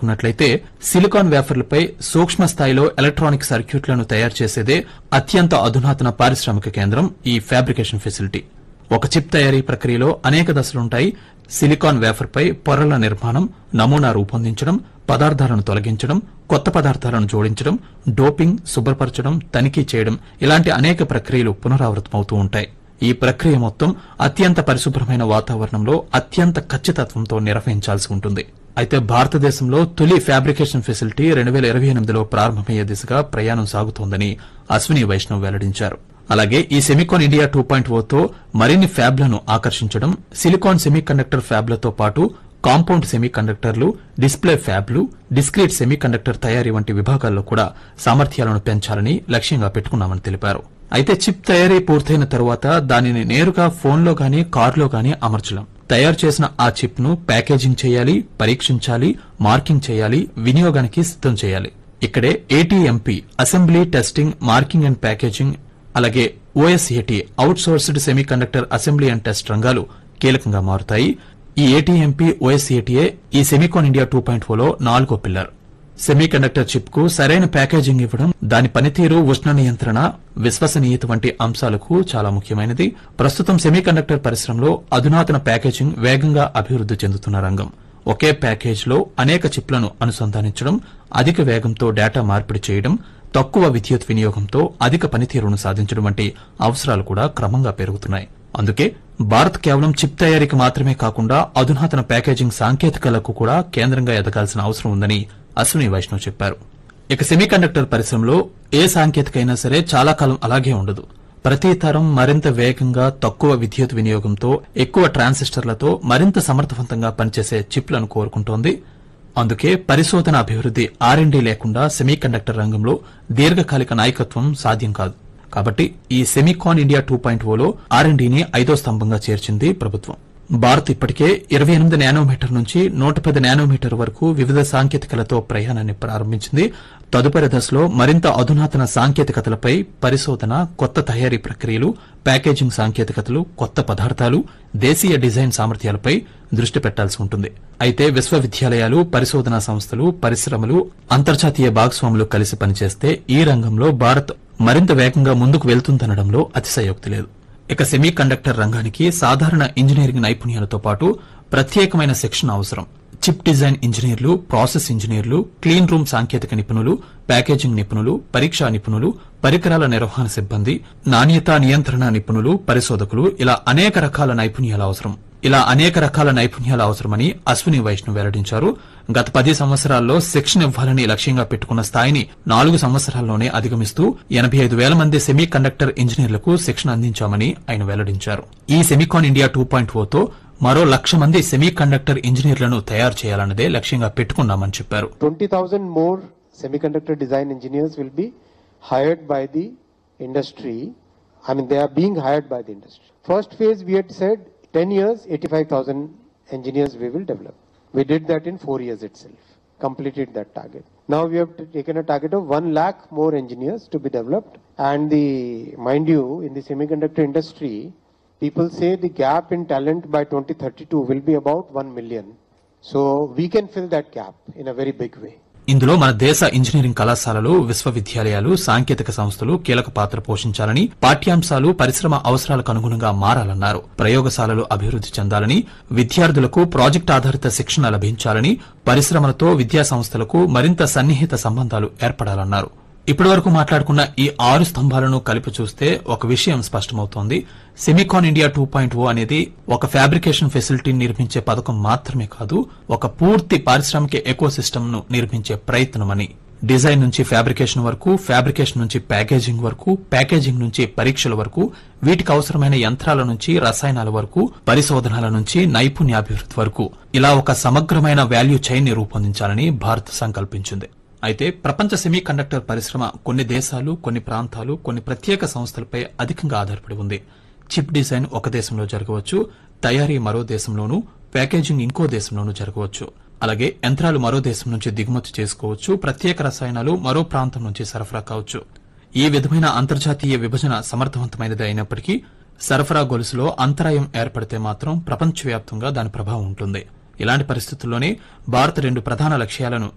తీసుకున్నట్లయితే సిలికాన్ వేఫర్లపై సూక్ష్మ స్థాయిలో ఎలక్ట్రానిక్ సర్క్యూట్లను తయారు చేసేదే అత్యంత అధునాతన పారిశ్రామిక కేంద్రం ఈ ఫ్యాబ్రికేషన్ ఫెసిలిటీ ఒక చిప్ తయారీ ప్రక్రియలో అనేక దశలుంటాయి సిలికాన్ వేఫర్పై పొరల నిర్మాణం నమూనా రూపొందించడం పదార్థాలను తొలగించడం కొత్త పదార్థాలను జోడించడం డోపింగ్ శుభ్రపరచడం తనిఖీ చేయడం ఇలాంటి అనేక ప్రక్రియలు పునరావృతమవుతూ ఉంటాయి ఈ ప్రక్రియ మొత్తం అత్యంత పరిశుభ్రమైన వాతావరణంలో అత్యంత ఖచ్చితత్వంతో నిర్వహించాల్సి ఉంటుంది అయితే భారతదేశంలో తొలి ఫ్యాబ్రికేషన్ ఫెసిలిటీ రెండు వేల ఇరవై ఎనిమిదిలో ప్రారంభమయ్యే దిశగా ప్రయాణం సాగుతోందని అశ్విని వైష్ణవ్ వెల్లడించారు అలాగే ఈ సెమికాన్ ఇండియా టూ పాయింట్ ఓతో మరిన్ని ఫ్యాబ్లను ఆకర్షించడం సిలికాన్ సెమీకండక్టర్ ఫ్యాబ్లతో పాటు కాంపౌండ్ సెమీకండక్టర్లు డిస్ప్లే ఫ్యాబ్లు డిస్క్రీట్ సెమీకండక్టర్ తయారీ వంటి విభాగాల్లో కూడా సామర్థ్యాలను పెంచాలని లక్ష్యంగా పెట్టుకున్నామని తెలిపారు అయితే చిప్ తయారీ పూర్తయిన తరువాత దానిని నేరుగా ఫోన్లో గానీ కారులో గానీ అమర్చలేం తయారు చేసిన ఆ చిప్ ను ప్యాకేజింగ్ చేయాలి పరీక్షించాలి మార్కింగ్ చేయాలి వినియోగానికి సిద్దం చేయాలి ఇక్కడే ATMP assembly testing marking and packaging అలాగే OSAT outsourced semiconductor assembly and test రంగాలు కీలకంగా మారుతాయి ఈ ఏటీఎంపీ ఓఎస్ఏటీఏ ఈ సెమీకాన్ ఇండియా టూ పాయింట్ లో నాలుగో పిల్లర్ సెమీకండక్టర్ చిప్ కు సరైన ప్యాకేజింగ్ ఇవ్వడం దాని పనితీరు ఉష్ణ నియంత్రణ విశ్వసనీయత వంటి అంశాలకు చాలా ముఖ్యమైనది ప్రస్తుతం సెమీకండక్టర్ పరిశ్రమలో అధునాతన ప్యాకేజింగ్ వేగంగా అభివృద్ది చెందుతున్న రంగం ఒకే ప్యాకేజ్ లో అనేక చిప్లను అనుసంధానించడం అధిక వేగంతో డేటా మార్పిడి చేయడం తక్కువ విద్యుత్ వినియోగంతో అధిక పనితీరును సాధించడం వంటి అవసరాలు కూడా క్రమంగా పెరుగుతున్నాయి అందుకే భారత్ కేవలం చిప్ తయారీకి మాత్రమే కాకుండా అధునాతన ప్యాకేజింగ్ సాంకేతికలకు కూడా కేంద్రంగా ఎదగాల్సిన అవసరం ఉందని అశ్విని వైష్ణవ్ చెప్పారు ఇక సెమీకండక్టర్ పరిశ్రమలో ఏ సాంకేతిక అయినా సరే చాలా కాలం అలాగే ఉండదు ప్రతి తరం మరింత వేగంగా తక్కువ విద్యుత్ వినియోగంతో ఎక్కువ ట్రాన్సిస్టర్లతో మరింత సమర్థవంతంగా పనిచేసే చిప్లను కోరుకుంటోంది అందుకే పరిశోధన అభివృద్ది ఆర్ఎండీ లేకుండా సెమీకండక్టర్ రంగంలో దీర్ఘకాలిక నాయకత్వం సాధ్యం కాదు కాబట్టి ఈ సెమీకాన్ ఇండియా టూ పాయింట్ ఓలో ఆర్ఎండీని ఐదో స్తంభంగా చేర్చింది ప్రభుత్వం భారత్ ఇప్పటికే ఇరవై ఎనిమిది నానోమీటర్ నుంచి నూట పది నానోమీటర్ వరకు వివిధ సాంకేతికలతో ప్రయాణాన్ని ప్రారంభించింది తదుపరి దశలో మరింత అధునాతన సాంకేతికతలపై పరిశోధన కొత్త తయారీ ప్రక్రియలు ప్యాకేజింగ్ సాంకేతికతలు కొత్త పదార్థాలు దేశీయ డిజైన్ సామర్థ్యాలపై దృష్టి పెట్టాల్సి ఉంటుంది అయితే విశ్వవిద్యాలయాలు పరిశోధనా సంస్థలు పరిశ్రమలు అంతర్జాతీయ భాగస్వాములు కలిసి పనిచేస్తే ఈ రంగంలో భారత్ మరింత వేగంగా ముందుకు వెళ్తుందనడంలో అతిశయోక్తి లేదు ఇక సెమీ కండక్టర్ రంగానికి సాధారణ ఇంజనీరింగ్ నైపుణ్యాలతో పాటు ప్రత్యేకమైన శిక్షణ అవసరం చిప్ డిజైన్ ఇంజనీర్లు ప్రాసెస్ ఇంజనీర్లు క్లీన్ రూమ్ సాంకేతిక నిపుణులు ప్యాకేజింగ్ నిపుణులు పరీక్షా నిపుణులు పరికరాల నిర్వహణ సిబ్బంది నాణ్యత నియంత్రణ నిపుణులు పరిశోధకులు ఇలా అనేక రకాల నైపుణ్యాల అవసరం ఇలా అనేక రకాల నైపుణ్యాలు అవసరమని అశ్విని వైష్ణవ్ వెల్లడించారు గత పది సంవత్సరాల్లో శిక్షణ ఇవ్వాలని లక్ష్యంగా పెట్టుకున్న స్థాయిని నాలుగు సంవత్సరాల్లోనే అధిగమిస్తూ ఎనబై ఐదు వేల మంది సెమీ కండక్టర్ ఇంజనీర్లకు శిక్షణ అందించామని ఆయన వెల్లడించారు ఈ సెమీకాన్ ఇండియా టూ పాయింట్ ఓతో మరో లక్ష మంది సెమీ కండక్టర్ ఇంజనీర్లను తయారు చేయాలన్నదే లక్ష్యంగా పెట్టుకున్నామని చెప్పారు 20,000 more semiconductor design engineers will be hired by the industry. I mean, they are being hired by the industry. First phase, we had said 10 years, 85,000 engineers we will develop. We did that in four years itself, completed that target. Now we have t- taken a target of 1 lakh more engineers to be developed. And the, mind you, in the semiconductor industry, people say the gap in talent by 2032 will be about 1 million. So we can fill that gap in a very big way. ఇందులో మన దేశ engineering కళాశాలలు విశ్వవిద్యాలయాలు సాంకేతిక సంస్థలు కీలక పాత్ర పోషించాలని పాఠ్యాంశాలు పరిశ్రమ అవసరాలకు అనుగుణంగా మారాలన్నారు ప్రయోగశాలలు అభివృద్ది చెందాలని విద్యార్థులకు ప్రాజెక్ట్ ఆధారిత శిక్షణ లభించాలని పరిశ్రమలతో విద్యా సంస్థలకు మరింత సన్నిహిత సంబంధాలు ఏర్పడాలన్నారు ఇప్పటివరకు మాట్లాడుకున్న ఈ ఆరు స్తంభాలను కలిపి చూస్తే ఒక విషయం స్పష్టమవుతోంది Semicon India two point O అనేది ఒక ఫ్యాబ్రికేషన్ ఫెసిలిటీని నిర్మించే పథకం మాత్రమే కాదు ఒక పూర్తి పారిశ్రామిక ఎకో ను నిర్మించే ప్రయత్నమని డిజైన్ నుంచి ఫ్యాబ్రికేషన్ వరకు ఫ్యాబ్రికేషన్ నుంచి ప్యాకేజింగ్ వరకు ప్యాకేజింగ్ నుంచి పరీక్షల వరకు వీటికి అవసరమైన యంత్రాల నుంచి రసాయనాల వరకు పరిశోధనల నుంచి నైపుణ్యాభివృద్ధి వరకు ఇలా ఒక సమగ్రమైన వాల్యూ చైన్ ని రూపొందించాలని భారత్ సంకల్పించింది అయితే ప్రపంచ సెమీ కండక్టర్ పరిశ్రమ కొన్ని దేశాలు కొన్ని ప్రాంతాలు కొన్ని ప్రత్యేక సంస్థలపై అధికంగా ఆధారపడి ఉంది చిప్ డిజైన్ ఒక దేశంలో జరగవచ్చు తయారీ మరో దేశంలోనూ ప్యాకేజింగ్ ఇంకో దేశంలోనూ జరగవచ్చు అలాగే యంత్రాలు మరో దేశం నుంచి దిగుమతి చేసుకోవచ్చు ప్రత్యేక రసాయనాలు మరో ప్రాంతం నుంచి సరఫరా కావచ్చు ఈ విధమైన అంతర్జాతీయ విభజన సమర్థవంతమైనది అయినప్పటికీ సరఫరా గొలుసులో అంతరాయం ఏర్పడితే మాత్రం ప్రపంచవ్యాప్తంగా దాని ప్రభావం ఉంటుంది ఇలాంటి పరిస్థితుల్లోనే భారత్ రెండు ప్రధాన లక్ష్యాలను